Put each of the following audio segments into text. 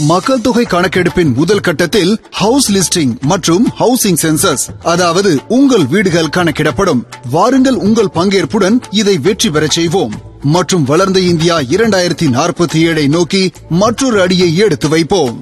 மக்கள் தொகை கணக்கெடுப்பின் முதல் கட்டத்தில் ஹவுஸ் லிஸ்டிங் மற்றும் ஹவுசிங் சென்சஸ் அதாவது உங்கள் வீடுகள் கணக்கிடப்படும் வாருங்கள் உங்கள் பங்கேற்புடன் இதை வெற்றி பெறச் செய்வோம் மற்றும் வளர்ந்த இந்தியா இரண்டாயிரத்தி நாற்பத்தி ஏழை நோக்கி மற்றொரு அடியை எடுத்து வைப்போம்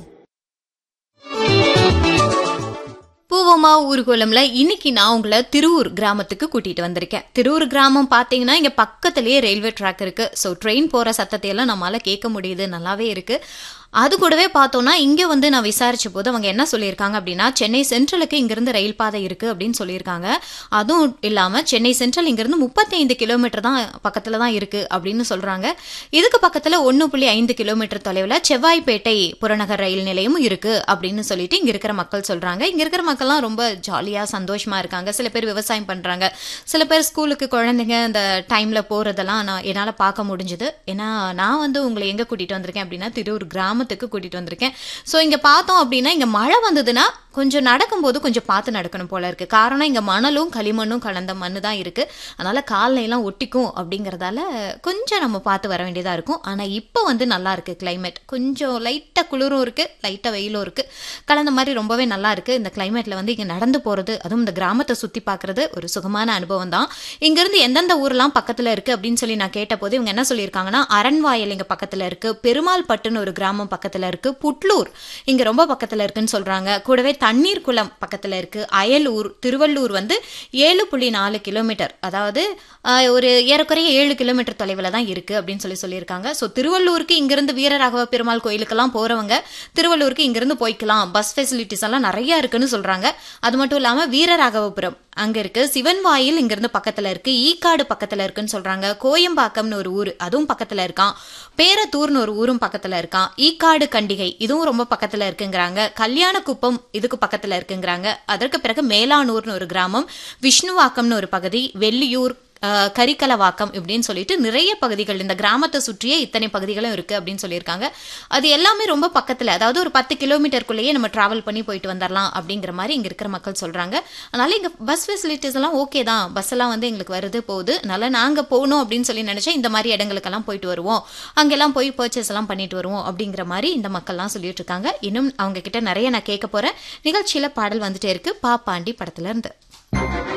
பூவமா ஊர்கோலம்ல இன்னைக்கு நான் உங்களை திருவூர் கிராமத்துக்கு கூட்டிட்டு வந்திருக்கேன் திருவூர் கிராமம் பாத்தீங்கன்னா இங்க பக்கத்திலேயே ரயில்வே ட்ராக் இருக்கு ஸோ ட்ரெயின் போற சத்தத்தை எல்லாம் நம்மளால கேட்க முடியுது நல்லாவே இருக்கு அது கூடவே பார்த்தோம்னா இங்க வந்து நான் விசாரிச்ச போது அவங்க என்ன சொல்லியிருக்காங்க அப்படின்னா சென்னை சென்ட்ரலுக்கு இங்கிருந்து ரயில் பாதை இருக்கு அப்படின்னு சொல்லியிருக்காங்க அதுவும் இல்லாம சென்னை சென்ட்ரல் இங்கிருந்து முப்பத்தி ஐந்து கிலோமீட்டர் தான் பக்கத்துல தான் இருக்கு அப்படின்னு சொல்றாங்க இதுக்கு பக்கத்துல ஒன்னு புள்ளி ஐந்து கிலோமீட்டர் தொலைவில் செவ்வாய்ப்பேட்டை புறநகர் ரயில் நிலையமும் இருக்கு அப்படின்னு சொல்லிட்டு இங்க இருக்கிற மக்கள் சொல்றாங்க இங்க இருக்கிற மக்கள்லாம் ரொம்ப ஜாலியா சந்தோஷமா இருக்காங்க சில பேர் விவசாயம் பண்றாங்க சில பேர் ஸ்கூலுக்கு குழந்தைங்க அந்த டைம்ல போறதெல்லாம் நான் என்னால பார்க்க முடிஞ்சது ஏன்னா நான் வந்து உங்களை எங்க கூட்டிட்டு வந்திருக்கேன் அப்படின்னா திருவூர் கிராமத்துக்கு கூட்டிட்டு வந்திருக்கேன் ஸோ இங்க பார்த்தோம் அப்படின்னா இங்க மழை வந்ததுன்னா கொஞ்சம் நடக்கும்போது கொஞ்சம் பார்த்து நடக்கணும் போல இருக்கு காரணம் இங்க மணலும் களிமண்ணும் கலந்த மண்ணு தான் இருக்கு அதனால காலையெல்லாம் ஒட்டிக்கும் அப்படிங்கறதால கொஞ்சம் நம்ம பார்த்து வர வேண்டியதா இருக்கும் ஆனா இப்போ வந்து நல்லா இருக்கு கிளைமேட் கொஞ்சம் லைட்டா குளிரும் இருக்கு லைட்டா வெயிலும் இருக்கு கலந்த மாதிரி ரொம்பவே நல்லா இருக்கு இந்த கிளைமேட்ல வந்து இங்க நடந்து போறது அதுவும் இந்த கிராமத்தை சுத்தி பார்க்கிறது ஒரு சுகமான அனுபவம் தான் இங்க இருந்து எந்தெந்த ஊர்லாம் பக்கத்துல இருக்கு அப்படின்னு சொல்லி நான் கேட்டபோது இவங்க என்ன சொல்லியிருக்காங்கன்னா அரண்வாயல் இங்க பக்கத்துல இருக்கு பெருமாள் பட்டுன்னு ஒரு கிராமம் பக்கத்துல இருக்கு புட்லூர் இங்க ரொம்ப பக்கத்துல இருக்குன்னு சொல்றாங்க கூடவே தண்ணீர் குளம் பக்கத்துல இருக்கு அயலூர் திருவள்ளூர் வந்து ஏழு புள்ளி நாலு கிலோமீட்டர் அதாவது ஆஹ், ஒரு ஏறக்குறைய ஏழு கிலோமீட்டர் தொலைவில் தான் இருக்கு அப்படின்னு சொல்லி சொல்லியிருக்காங்க ஸோ திருவள்ளூருக்கு இங்கிருந்து வீரராகவ பெருமாள் கோயிலுக்கெல்லாம் போறவங்க திருவள்ளூருக்கு இங்கிருந்து போய்க்கலாம் பஸ் ஃபெசிலிட்டிஸ் எல்லாம் நிறைய இருக்குன்னு சொல்றாங்க அது மட்டும் இல்லாம வீரராகவபுரம் அங்க இருக்கு சிவன் வாயில் இங்கிருந்து பக்கத்துல இருக்கு ஈக்காடு பக்கத்துல இருக்குன்னு சொல்றாங்க கோயம்பாக்கம்னு ஒரு ஊர் அதுவும் பக்கத்துல இருக்கான் பேரத்தூர்னு ஒரு ஊரும் பக்கத்துல இருக்கான் ஈக்காடு கண்டிகை இதுவும் ரொம்ப பக்கத்துல இருக்குங்கிறாங்க கல்யாணக்குப்பம் இதுக்கு பக்கத்துல இருக்குங்கிறாங்க அதற்கு பிறகு மேலானூர்னு ஒரு கிராமம் விஷ்ணுவாக்கம்னு ஒரு பகுதி வெள்ளியூர் அஹ், கரிக்கலவாக்கம் இப்படின்னு சொல்லிட்டு நிறைய பகுதிகள் இந்த கிராமத்தை சுற்றியே இத்தனை பகுதிகளும் இருக்கு அப்படின்னு சொல்லியிருக்காங்க அது எல்லாமே ரொம்ப பக்கத்துல அதாவது ஒரு பத்து கிலோமீட்டருக்குள்ளேயே நம்ம டிராவல் பண்ணி போயிட்டு வந்துடலாம் அப்படிங்கிற மாதிரி இங்க இருக்கிற மக்கள் சொல்றாங்க அதனால இங்க பஸ் ஃபெசிலிட்டிஸ் எல்லாம் ஓகே தான் பஸ் எல்லாம் வந்து எங்களுக்கு வருது போகுது அதனால நாங்க போகணும் அப்படின்னு சொல்லி நினைச்சா இந்த மாதிரி இடங்களுக்கெல்லாம் போயிட்டு வருவோம் அங்கெல்லாம் போய் பர்ச்சேஸ் எல்லாம் பண்ணிட்டு வருவோம் அப்படிங்கிற மாதிரி இந்த மக்கள்லாம் சொல்லிட்டு இருக்காங்க இன்னும் அவங்க கிட்ட நிறைய நான் கேட்க போறேன் நிகழ்ச்சியில பாடல் வந்துட்டே இருக்கு பாப்பாண்டி படத்துல இருந்து